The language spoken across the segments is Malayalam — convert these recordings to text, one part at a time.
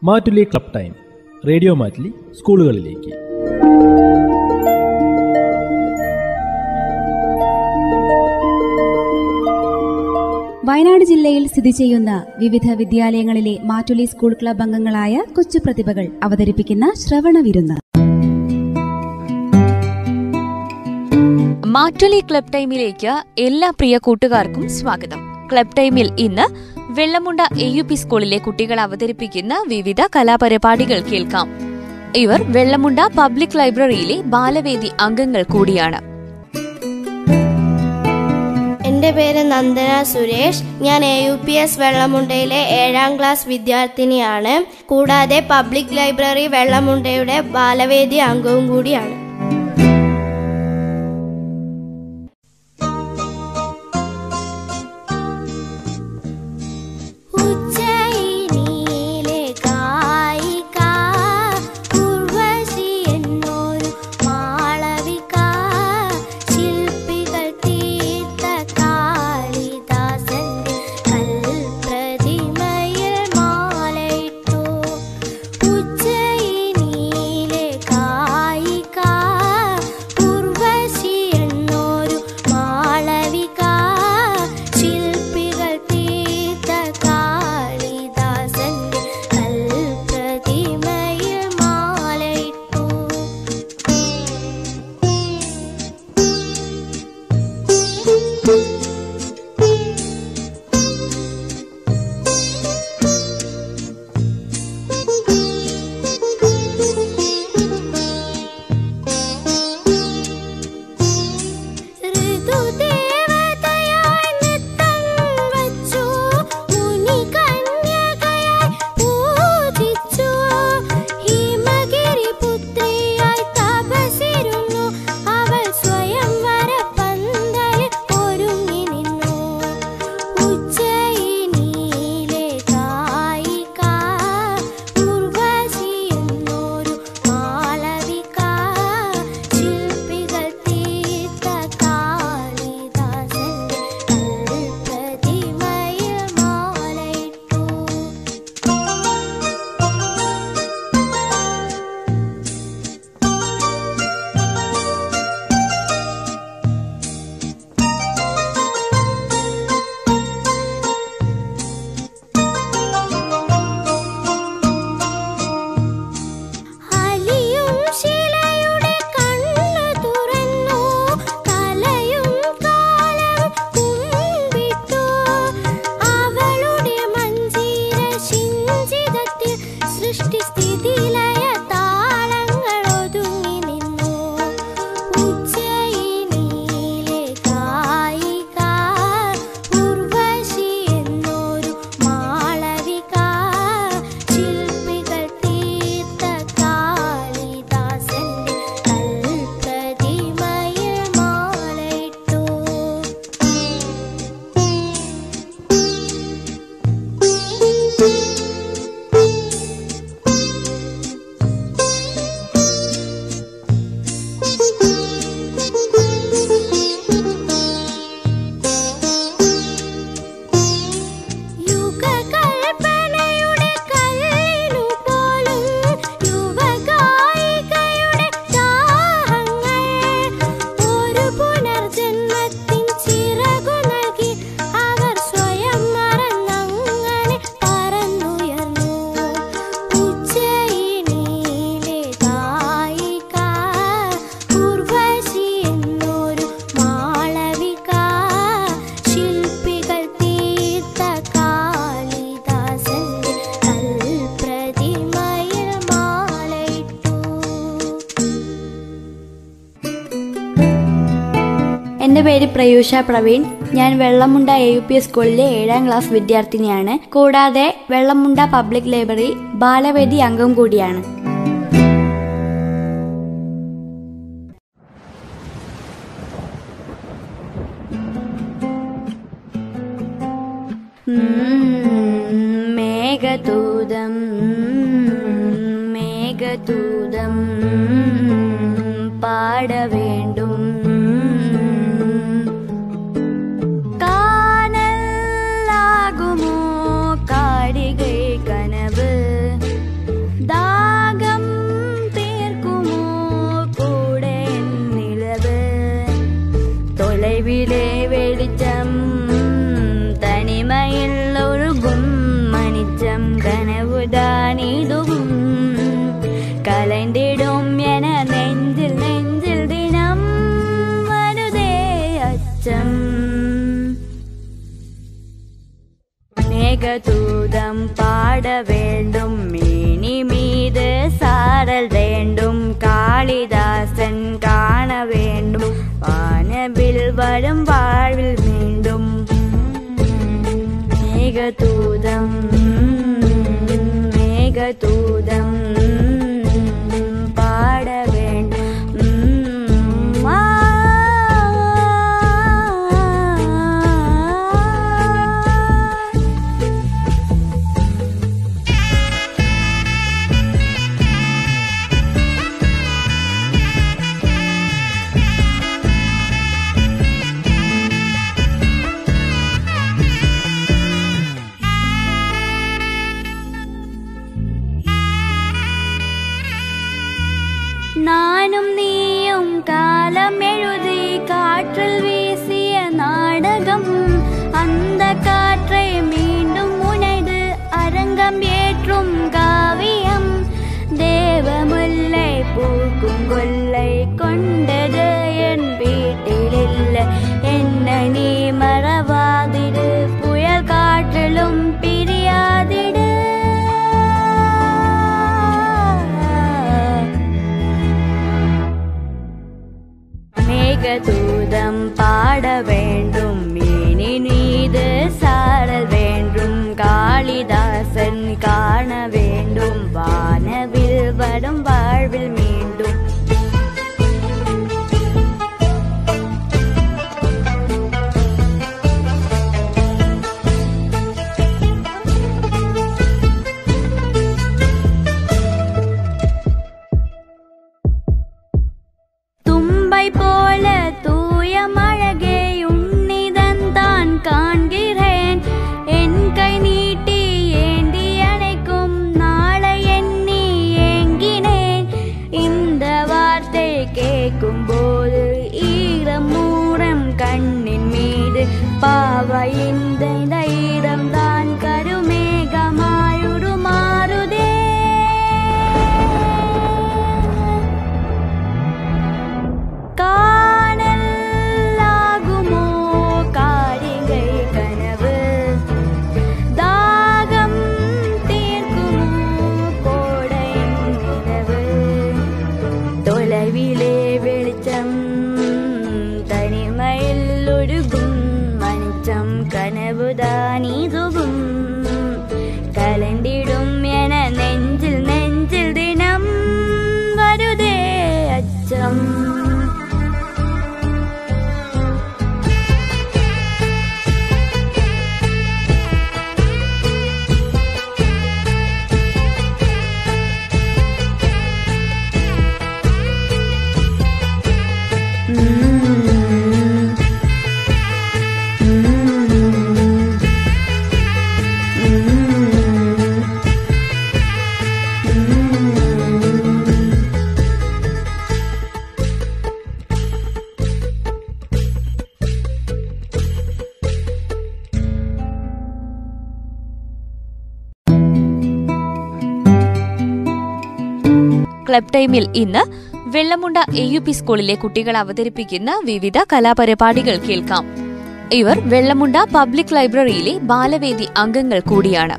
Mattoli club time radio Mattoli സ്കൂളുകളിലേക്ക് വയനാട് ജില്ലയിൽ സ്ഥിതി ചെയ്യുന്ന വിവിധ വിദ്യാലയങ്ങളിലെ മാറ്റുലി സ്കൂൾ ക്ലബ് അംഗങ്ങളായ കൊച്ചു പ്രതിഭകൾ അവതരിപ്പിക്കുന്ന ശ്രവണ വിരുന്ന് മാറ്റുലി ക്ലബ് ടൈമിലേക്ക് എല്ലാ പ്രിയ കൂട്ടുകാർക്കും സ്വാഗതം ക്ലബ് ടൈമിൽ ഇന്ന് വെള്ളമുണ്ട എ യു പി സ്കൂളിലെ കുട്ടികൾ അവതരിപ്പിക്കുന്ന വിവിധ കലാപരിപാടികൾ കേൾക്കാം ഇവർ വെള്ളമുണ്ട പബ്ലിക് ലൈബ്രറിയിലെ ബാലവേദി അംഗങ്ങൾ കൂടിയാണ് എൻ്റെ പേര് നന്ദന സുരേഷ് ഞാൻ എ യു പി എസ് വെള്ളമുണ്ടയിലെ ഏഴാം ക്ലാസ് വിദ്യാർത്ഥിനിയാണ് കൂടാതെ പബ്ലിക് ലൈബ്രറി വെള്ളമുണ്ടയുടെ ബാലവേദി അംഗവും കൂടിയാണ് ഉജ്ജയിനിയിലെ ഗായിക, ഉർവശി എന്നൊരു മാളവിക, ശില്പികൾ തീർത്ത കാളിദാസന്റെ കൽപ്രതിമയിൽ മാലയിട്ടു. ഉജ്ജയിനിയിലെ ഗായിക, ഉർവശി എന്നൊരു മാളവിക, ശില്പികൾ തീർത്ത കാളിദാസന്റെ കൽപ്രതിമയിൽ മാലയിട്ടു ഋതുദേവതയായി നൃത്തം വച്ചു മുനികന്യകയായി പൂജിച്ചു ഹിമഗിരി പുത്രിയായി തപസിരുന്നു അവൾ സ്വയംവര പന്തലിൽ ഒരുങ്ങി നിന്നു ഉജ്ജയിനിയിലെ ഗായിക ഉർവശി എന്നൊരു മാളവിക ശില്പികൾ തീർത്ത കാളിദാസന്റെ കൽപ്രതിമയിൽ മാലയിട്ടു അലിയും ശിലയുടെ കണ്ണു തുറന്നു കലയും കാലവും കുമ്പിട്ടു അവളുടെ മഞ്ചീര ശിഞ്ചിതത്തിൽ സൃഷ്ടി സ്ഥിതിലയ താളങ്ങൾ ഒതുങ്ങി നിന്നു ഉജ്ജയിനിയിലെ ഗായിക ഉർവശി എന്നൊരു മാളവിക ശില്പികൾ തീർത്ത കാളിദാസന്റെ കൽപ്രതിമയിൽ മാലയിട്ടു യുഗകൽപ്പനയുടെ കല്ലിനു പോലും യുവഗായികയുടെ ദാഹങ്ങൾ ഒരു പുനർജന്മത്തിൻ ചിറകു നൽകി അവർ സ്വയം മറന്നങ്ങനെ പറന്നുയർന്നു ഉജ്ജയിനിയിലെ ഗായിക ഉർവശി എന്നൊരു മാളവിക ശില്പികൾ തീർത്ത കാളിദാസന്റെ കൽപ്രതിമയിൽ മാലയിട്ടു എൻ്റെ പേര് പ്രയൂഷ പ്രവീൺ ഞാൻ വെള്ളമുണ്ട എ യു പി സ്കൂളിലെ ഏഴാം ക്ലാസ് വിദ്യാർത്ഥിനിയാണ് കൂടാതെ വെള്ളമുണ്ട പബ്ലിക് ലൈബ്രറി ബാലവേദി അംഗം കൂടിയാണ് മേഘദൂതം മേഘദൂതം പാട வேண்டும் காணலாகுமோ காடிகை கனவு மேகதூதம் பாட வேண்டும் மேனி மீது சாரல் வேண்டும் காளிதாசன் காண வேண்டும் வானவில் வரும் வாழ்வில் மீண்டும் மேகதூதம் மேகதூதம் பாட வேண்டும் ஆ நானும் நீயும் காலம் எழுதி காற்றில் வீசிய நாடகம் அந்த காற்றை மீண்டும் உனைது அரங்கம் ஏற்றும் காவியம் தேவமுல்லை பூக்கும் கொல்லை கொண்டது என் வீட்டில் இல்லை என்ன நீ மறவாதிடு புயல் காற்றிலும் பிரியாதிடு மேகதூதம் பாட வேண்டும் மீனி மீது சாரல் வேண்டும் காளிதாசன் காண வேண்டும் வானவில் வடும் வாழ்வில் மீண்டும் தும்பை போல தூய மழகே உன்னிதன் தான் காண்கிறேன் என் கை நீட்டி ஏந்தி அணைக்கும் நாளை எண்ணி ஏங்கினேன் இந்த வார்த்தை கேட்கும் போது ஈரம் மூரம் கண்ணின் மீது பாவை இந்த ஈரம் தான் கருமேகமாயுருமாறுதே காணலாகுமோ காரிகை கனவு தாகம் தீர்க்குமோ கோடை நிலவு தொலைவிலே வெளிச்சம் தனிமையில் ஒழுகும் மஞ்சம் கனவுதான் இதுவும் கலந்திடும் என நெஞ்சில் நெஞ்சில் தினம் வருதே அச்சம் ക്ലബ് ടൈമിൽ ഇന്ന് വെള്ളമുണ്ട എ യു പി സ്കൂളിലെ കുട്ടികൾ അവതരിപ്പിക്കുന്ന വിവിധ കലാപരിപാടികൾ കേൾക്കാം ഇവർ വെള്ളമുണ്ട പബ്ലിക് ലൈബ്രറിയിലെ ബാലവേദി അംഗങ്ങൾ കൂടിയാണ്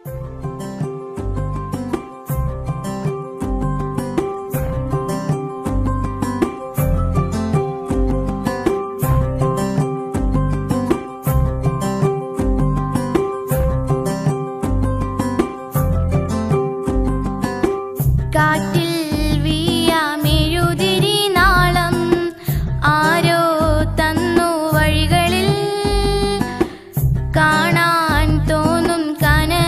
കാറ്റിൽ വീയാമെഴുതിരി നാളം ആരോ തന്നു വഴികളിൽ കാണാൻ തോന്നും കന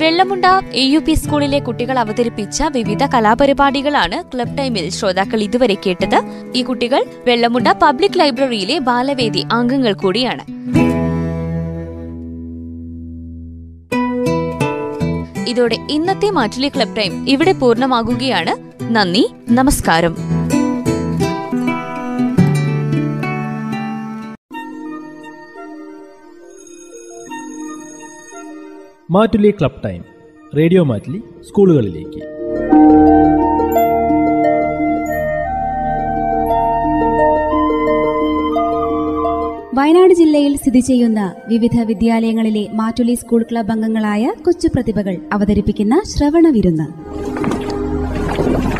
വെള്ളമുണ്ട എ യു പി സ്കൂളിലെ കുട്ടികൾ അവതരിപ്പിച്ച വിവിധ കലാപരിപാടികളാണ് ക്ലബ് ടൈമിൽ ശ്രോതാക്കൾ ഇതുവരെ കേട്ടത് ഈ കുട്ടികൾ വെള്ളമുണ്ട പബ്ലിക് ലൈബ്രറിയിലെ ബാലവേദി അംഗങ്ങൾ കൂടിയാണ് ഇതോടെ ഇന്നത്തെ മാറ്റുലി ക്ലബ് ടൈം ഇവിടെ പൂർണ്ണമാകുകയാണ് നന്ദി നമസ്കാരം Mattoli club time radio Mattoli സ്കൂളുകളിലേക്ക് വയനാട് ജില്ലയിൽ സ്ഥിതി ചെയ്യുന്ന വിവിധ വിദ്യാലയങ്ങളിലെ മാറ്റുലി സ്കൂൾ ക്ലബ് അംഗങ്ങളായ കൊച്ചു പ്രതിഭകൾ അവതരിപ്പിക്കുന്ന ശ്രവണ വിരുന്ന്